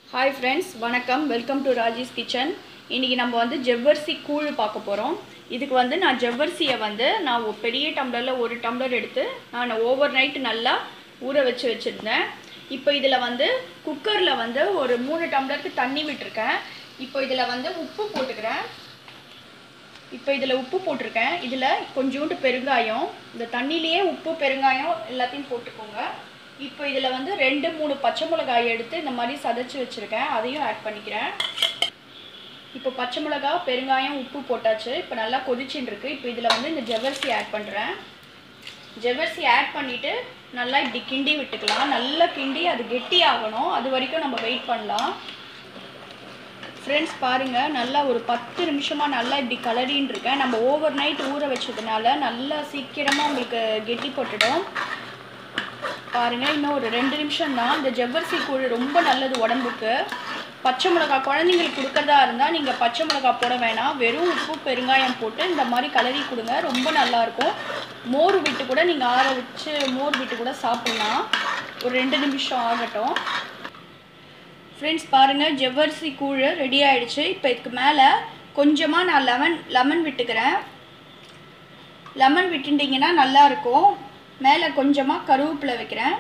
hi friends வணக்கம் welcome to Rajesh kitchen இன்றைக்கி நம்ம வந்து ஜவ்வரிசி கூழ் பார்க்க போகிறோம் இதுக்கு வந்து நான் ஜவ்வரிசியை வந்து நான் ஒரு பெரிய டம்ளரில் ஒரு டம்ளர் எடுத்து நான் ஓவர் நைட் நல்லா ஊற வச்சு வச்சுருந்தேன் இப்போ இதில் வந்து குக்கரில் வந்து ஒரு மூணு டம்ளருக்கு தண்ணி விட்டுருக்கேன் இப்போ இதில் வந்து உப்பு போட்டுக்கிறேன் இப்போ இதில் உப்பு போட்டிருக்கேன் இதில் கொஞ்சோண்டு பெருங்காயம் இந்த தண்ணியிலேயே உப்பு பெருங்காயம் எல்லாத்தையும் போட்டுக்கோங்க இப்போ இதில் வந்து ரெண்டு மூணு பச்சை மிளகாய் எடுத்து இந்த மாதிரி சதைச்சி வச்சுருக்கேன் அதையும் ஆட் பண்ணிக்கிறேன் இப்போ பச்சை மிளகா பெருங்காயம் உப்பு போட்டாச்சு இப்போ நல்லா கொதிச்சுட்டு இருக்கு இப்போ இதில் வந்து இந்த ஜவ்வரிசி ஆட் பண்ணுறேன் ஜவ்வரிசி ஆட் பண்ணிவிட்டு நல்லா இப்படி கிண்டி விட்டுக்கலாம் நல்லா கிண்டி அது கெட்டி ஆகணும் அது வரைக்கும் நம்ம வெயிட் பண்ணலாம் ஃப்ரெண்ட்ஸ் பாருங்கள் நல்லா ஒரு பத்து நிமிஷமாக நல்லா இப்படி கலரின்னு இருக்கேன் நம்ம ஓவர் நைட் ஊற வச்சதுனால நல்லா சீக்கிரமாக உங்களுக்கு கெட்டி போட்டுடும் பாருங்கள் இன்னும் ஒரு ரெண்டு நிமிஷம் தான் இந்த ஜவ்வரிசி கூழ் ரொம்ப நல்லது உடம்புக்கு பச்சை மிளகா குழந்தைங்களுக்கு கொடுக்கறதா இருந்தால் நீங்கள் பச்சை மிளகா போட வேணாம் வெறும் உப்பு பெருங்காயம் போட்டு இந்த மாதிரி கலரி கொடுங்க ரொம்ப நல்லாயிருக்கும் மோர் விட்டு கூட நீங்கள் ஆற வச்சு மோர் விட்டு கூட சாப்பிட்லாம் ஒரு ரெண்டு நிமிஷம் ஆகட்டும் ஃப்ரெண்ட்ஸ் பாருங்கள் ஜவ்வரிசி கூழ் ரெடி ஆயிடுச்சு இப்போ இதுக்கு மேலே கொஞ்சமாக நான் லெமன் லெமன் விட்டுக்கிறேன் லெமன் விட்டுட்டிங்கன்னா நல்லாயிருக்கும் மேலே கொஞ்சமாக கருவேப்பிலை வைக்கிறேன்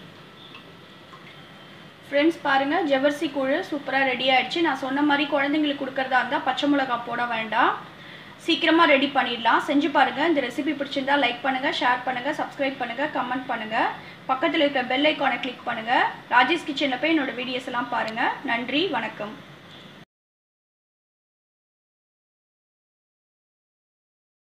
ஃப்ரெண்ட்ஸ் பாருங்கள் ஜவ்வரிசி கூழ் சூப்பராக ரெடி ஆயிடுச்சு நான் சொன்ன மாதிரி குழந்தைங்களுக்கு கொடுக்குறதா இருந்தால் பச்சை மிளகா போட வேண்டாம் சீக்கிரமாக ரெடி பண்ணிடலாம் செஞ்சு பாருங்கள் இந்த ரெசிபி பிடிச்சிருந்தா லைக் பண்ணுங்கள் ஷேர் பண்ணுங்கள் சப்ஸ்கிரைப் பண்ணுங்கள் கமெண்ட் பண்ணுங்கள் பக்கத்தில் இருக்க பெல் ஐக்கானை கிளிக் பண்ணுங்கள் ராஜேஷ் கிச்சனில் போய் என்னோடய வீடியோஸ் எல்லாம் பாருங்கள் நன்றி வணக்கம்